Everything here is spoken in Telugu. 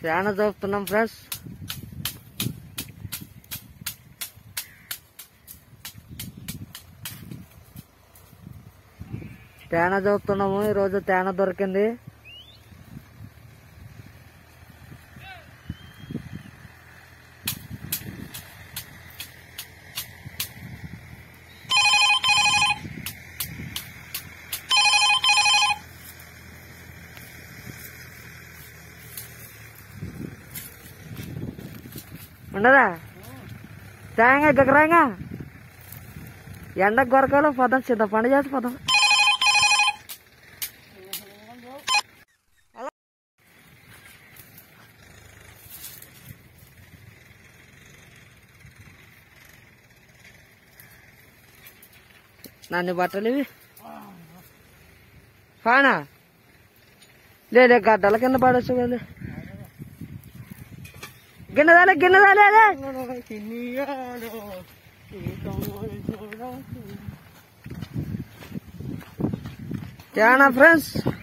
తేన చూపుతున్నాం ఫ్రెండ్స్ తేన చూపుతున్నాము ఈరోజు తేన దొరికింది ఉండదా తేంగా గగరాంగా ఎండకు కొరకాలో పోదాం సిద్ధ పండు చేసి పోదాం నన్ను బట్టలు ఇవి ఫానా లేదే గడ్డల కింద పడచ్చు కదా గిన్నెదాలే గిన్నెదాలే అదే చాలా ఫ్రెండ్స్